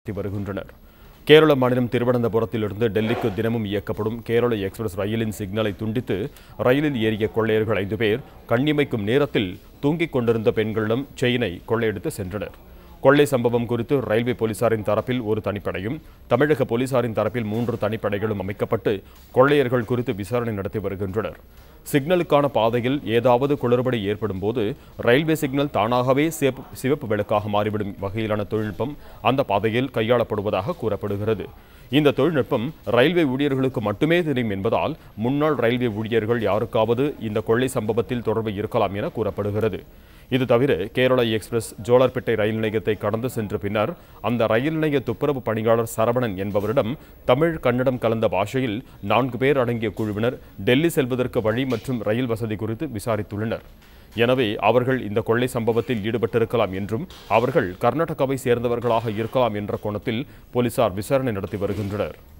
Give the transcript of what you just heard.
நடத்தி வருகின்றனர் கேரள மாநிலம் திருவனந்தபுரத்திலிருந்து டெல்லிக்கு தினமும் இயக்கப்படும் கேரள எக்ஸ்பிரஸ் ரயிலின் சிக்னலை துண்டித்து ரயிலில் ஏறிய கொள்ளையர்கள் ஐந்து பேர் கண்ணிமைக்கும் நேரத்தில் தூங்கிக் கொண்டிருந்த பெண்களிடம் செயினை கொள்ளையடித்து சென்றனர் கொள்ளை சம்பவம் குறித்து ரயில்வே போலீசாரின் தரப்பில் ஒரு தனிப்படையும் தமிழக போலீசாரின் தரப்பில் மூன்று தனிப்படைகளும் அமைக்கப்பட்டு கொள்ளையர்கள் குறித்து விசாரணை நடத்தி வருகின்றனர் சிக்னலுக்கான பாதையில் ஏதாவது குளறுபடி ஏற்படும் போது ரயில்வே சிக்னல் தானாகவே சிவப்பு சிவப்பு விளக்காக மாறிவிடும் வகையிலான தொழில்நுட்பம் அந்த பாதையில் கையாளப்படுவதாக கூறப்படுகிறது இந்த தொழில்நுட்பம் ரயில்வே ஊழியர்களுக்கு மட்டுமே தெரியும் என்பதால் முன்னாள் ரயில்வே ஊழியர்கள் யாருக்காவது இந்த கொள்ளை சம்பவத்தில் தொடர்பு இருக்கலாம் என கூறப்படுகிறது இது தவிர கேரள எக்ஸ்பிரஸ் ஜோலார்பேட்டை ரயில் நிலையத்தை கடந்து சென்ற பின்னர் அந்த ரயில் நிலைய துப்புரவு பணியாளர் சரவணன் என்பவரிடம் தமிழ் கன்னடம் கலந்த பாஷையில் நான்கு பேர் அடங்கிய குழுவினர் டெல்லி செல்வதற்கு வழி மற்றும் ரயில் வசதி குறித்து விசாரித்துள்ளனர் எனவே அவர்கள் இந்த கொள்ளை சம்பவத்தில் ஈடுபட்டிருக்கலாம் என்றும் அவர்கள் கர்நாடகாவை சேர்ந்தவர்களாக இருக்கலாம் என்ற கோணத்தில் போலீசார் விசாரணை நடத்தி வருகின்றனர்